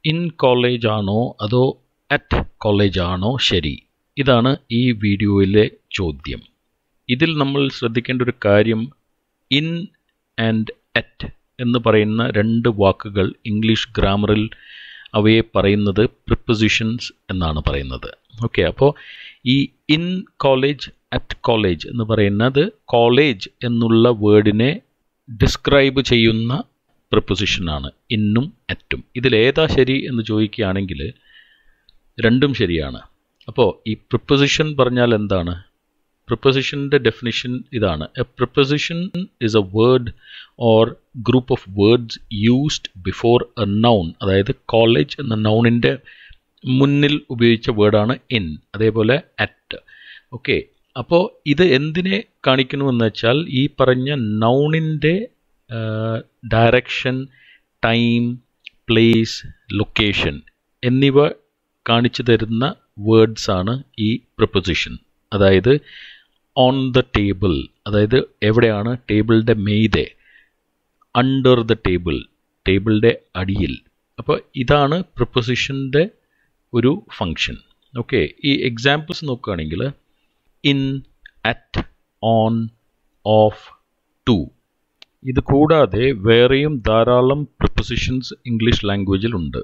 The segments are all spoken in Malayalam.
ഇൻ കോളേജ് ആണോ അതോ അറ്റ് കോളേജ് ആണോ ശരി ഇതാണ് ഈ വീഡിയോയിലെ ചോദ്യം ഇതിൽ നമ്മൾ ശ്രദ്ധിക്കേണ്ട ഒരു കാര്യം ഇൻ ആൻഡ് അറ്റ് എന്ന് പറയുന്ന രണ്ട് വാക്കുകൾ ഇംഗ്ലീഷ് ഗ്രാമറിൽ അവയെ പറയുന്നത് പ്രിപ്പസിഷൻസ് എന്നാണ് പറയുന്നത് ഓക്കെ അപ്പോൾ ഈ ഇൻ കോളേജ് അറ്റ് കോളേജ് എന്ന് പറയുന്നത് കോളേജ് എന്നുള്ള വേർഡിനെ ഡിസ്ക്രൈബ് ചെയ്യുന്ന പ്രിപ്പസിഷനാണ് ഇന്നും അറ്റും ഇതിലേതാ ശരി എന്ന് ചോദിക്കുകയാണെങ്കിൽ രണ്ടും ശരിയാണ് അപ്പോൾ ഈ പ്രിപ്പസിഷൻ പറഞ്ഞാൽ എന്താണ് പ്രിപ്പസിഷൻ്റെ ഡെഫിനിഷൻ ഇതാണ് a preposition is a word or group of words used before a noun അതായത് കോളേജ് എന്ന നൗണിൻ്റെ മുന്നിൽ ഉപയോഗിച്ച വേർഡാണ് ഇൻ അതേപോലെ അറ്റ് ഓക്കെ അപ്പോൾ ഇത് എന്തിനെ കാണിക്കുന്നു എന്ന് വെച്ചാൽ ഈ പറഞ്ഞ നൗണിൻ്റെ ഡയറക്ഷൻ ടൈം പ്ലേസ് ലൊക്കേഷൻ എന്നിവ കാണിച്ചു തരുന്ന വേർഡ്സ് ആണ് ഈ പ്രൊപ്പസിഷൻ അതായത് ഓൺ ദ ടേബിൾ അതായത് എവിടെയാണ് ടേബിളിൻ്റെ മെയ്തെ അണ്ടർ ദ ടേബിൾ ടേബിളിൻ്റെ അടിയിൽ അപ്പോൾ ഇതാണ് പ്രൊപ്പസിഷൻ്റെ ഒരു ഫങ്ഷൻ ഓക്കെ ഈ എക്സാമ്പിൾസ് നോക്കുകയാണെങ്കിൽ in at on of to ഇത് കൂടാതെ വേറെയും ധാരാളം പ്രിപ്പസിഷൻസ് ഇംഗ്ലീഷ് ലാംഗ്വേജിൽ ഉണ്ട്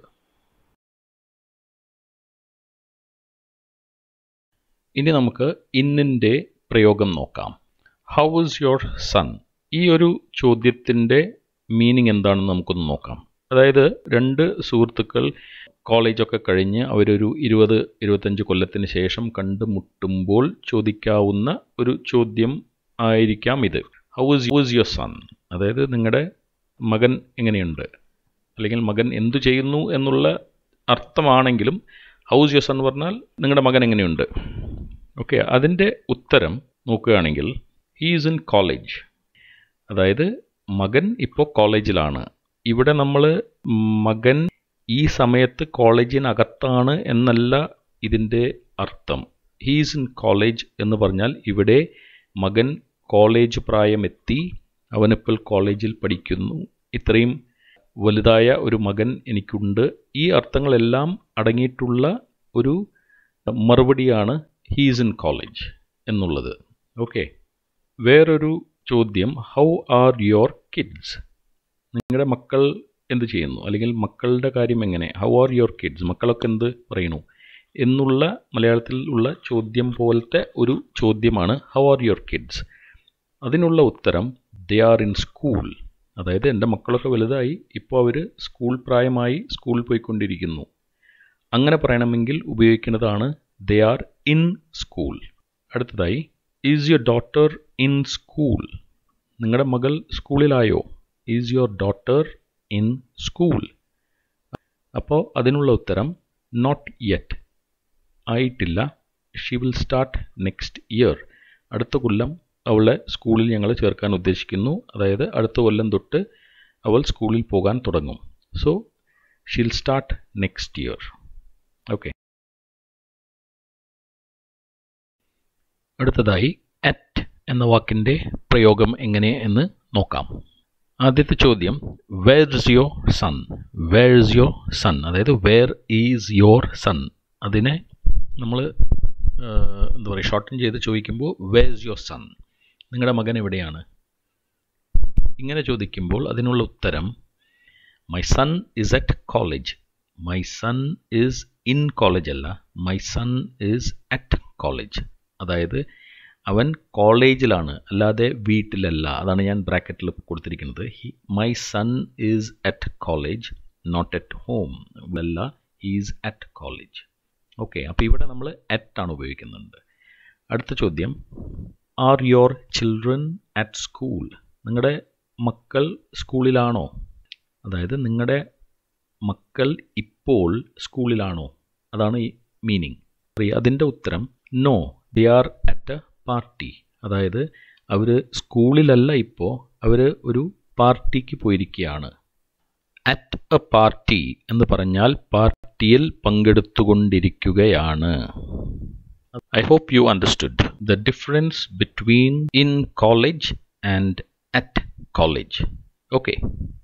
ഇനി നമുക്ക് ഇന്നിൻ്റെ പ്രയോഗം നോക്കാം ഹൗ ഇസ് യുവർ സൺ ഈ ഒരു ചോദ്യത്തിൻ്റെ മീനിങ് എന്താണെന്ന് നമുക്കൊന്ന് നോക്കാം അതായത് രണ്ട് സുഹൃത്തുക്കൾ കോളേജൊക്കെ കഴിഞ്ഞ് അവരൊരു ഇരുപത് ഇരുപത്തഞ്ച് കൊല്ലത്തിന് ശേഷം കണ്ടുമുട്ടുമ്പോൾ ചോദിക്കാവുന്ന ഒരു ചോദ്യം ആയിരിക്കാം ഇത് how is use your son അതായത് നിങ്ങളുടെ മകൻ എങ്ങനെയുണ്ട് അല്ലെങ്കിൽ മകൻ എന്തു ചെയ്യുന്നു എന്നുള്ള അർത്ഥമാണെങ്കിലും ഹൗസ് യുവർ സൺ പറഞ്ഞാൽ നിങ്ങളുടെ മകൻ എങ്ങനെയുണ്ട് ഓക്കെ അതിൻ്റെ ഉത്തരം നോക്കുകയാണെങ്കിൽ ഹീ ഈസ് ഇൻ കോളേജ് അതായത് മകൻ ഇപ്പോൾ കോളേജിലാണ് ഇവിടെ നമ്മൾ മകൻ ഈ സമയത്ത് കോളേജിനകത്താണ് എന്നല്ല ഇതിൻ്റെ അർത്ഥം ഹീസ് ഇൻ കോളേജ് എന്ന് പറഞ്ഞാൽ ഇവിടെ മകൻ കോളേജ് പ്രായമെത്തി അവനിപ്പോൾ കോളേജിൽ പഠിക്കുന്നു ഇത്രയും വലുതായ ഒരു മകൻ എനിക്കുണ്ട് ഈ അർത്ഥങ്ങളെല്ലാം അടങ്ങിയിട്ടുള്ള ഒരു മറുപടിയാണ് ഹീസ് ഇൻ കോളേജ് എന്നുള്ളത് ഓക്കെ വേറൊരു ചോദ്യം ഹൗ ആർ യുവർ കിഡ്സ് നിങ്ങളുടെ മക്കൾ എന്ത് ചെയ്യുന്നു അല്ലെങ്കിൽ മക്കളുടെ കാര്യം എങ്ങനെ ഹൗ ആർ യുവർ കിഡ്സ് മക്കളൊക്കെ എന്ത് പറയുന്നു എന്നുള്ള മലയാളത്തിൽ ഉള്ള ചോദ്യം പോലത്തെ ഒരു ചോദ്യമാണ് ഹൗ ആർ യുവർ കിഡ്സ് അതിനുള്ള ഉത്തരം ദേ ആർ ഇൻ സ്കൂൾ അതായത് എൻ്റെ മക്കളൊക്കെ വലുതായി ഇപ്പോൾ അവർ സ്കൂൾ പ്രായമായി സ്കൂളിൽ പോയിക്കൊണ്ടിരിക്കുന്നു അങ്ങനെ പറയണമെങ്കിൽ ഉപയോഗിക്കുന്നതാണ് ദേ ആർ ഇൻ സ്കൂൾ അടുത്തതായി is your daughter in school നിങ്ങളുടെ മകൾ സ്കൂളിലായോ is your daughter in school അപ്പോൾ അതിനുള്ള ഉത്തരം നോട്ട് യെറ്റ് ആയിട്ടില്ല she will start next year അടുത്ത കൊല്ലം അവളെ സ്കൂളിൽ ഞങ്ങൾ ചേർക്കാൻ ഉദ്ദേശിക്കുന്നു അതായത് അടുത്ത കൊല്ലം തൊട്ട് അവൾ സ്കൂളിൽ പോകാൻ തുടങ്ങും so she'll start next year okay അടുത്തതായി അറ്റ് എന്ന വാക്കിൻ്റെ പ്രയോഗം എങ്ങനെ എന്ന് നോക്കാം ആദ്യത്തെ ചോദ്യം where is your son where is your son അതായത് വേർ ഈസ് യുവർ സൺ അതിനെ നമ്മൾ എന്താ പറയുക ഷോർട്ടൻ ചെയ്ത് ചോദിക്കുമ്പോൾ വേർ ഇസ് യുവർ സൺ നിങ്ങളുടെ മകൻ എവിടെയാണ് ഇങ്ങനെ ചോദിക്കുമ്പോൾ അതിനുള്ള ഉത്തരം my son is at college my son is in college അല്ല my son is at college അതായത് അവൻ കോളേജിലാണ് അല്ലാതെ വീട്ടിലല്ല അതാണ് ഞാൻ ബ്രാക്കറ്റിൽ കൊടുത്തിരിക്കുന്നത് my son is at college not at home അല്ല ഈസ് അറ്റ് കോളേജ് ഓക്കെ അപ്പോൾ ഇവിടെ നമ്മൾ അറ്റ് ആണ് ഉപയോഗിക്കുന്നുണ്ട് അടുത്ത ചോദ്യം are your children at school നിങ്ങളുടെ മക്കൾ സ്കൂളിലാണോ അതായത് നിങ്ങളുടെ മക്കൾ ഇപ്പോൾ സ്കൂളിലാണോ അതാണ് ഈ മീനിങ് അതിൻ്റെ ഉത്തരം no they are at a party അതായത് അവർ സ്കൂളിലല്ല ഇപ്പോൾ അവർ ഒരു പാർട്ടിക്ക് പോയിരിക്കുകയാണ് അറ്റ് എ പാർട്ടി എന്ന് പറഞ്ഞാൽ പാർട്ടിയിൽ പങ്കെടുത്തുകൊണ്ടിരിക്കുകയാണ് I hope you understood the difference between in college and at college. Okay.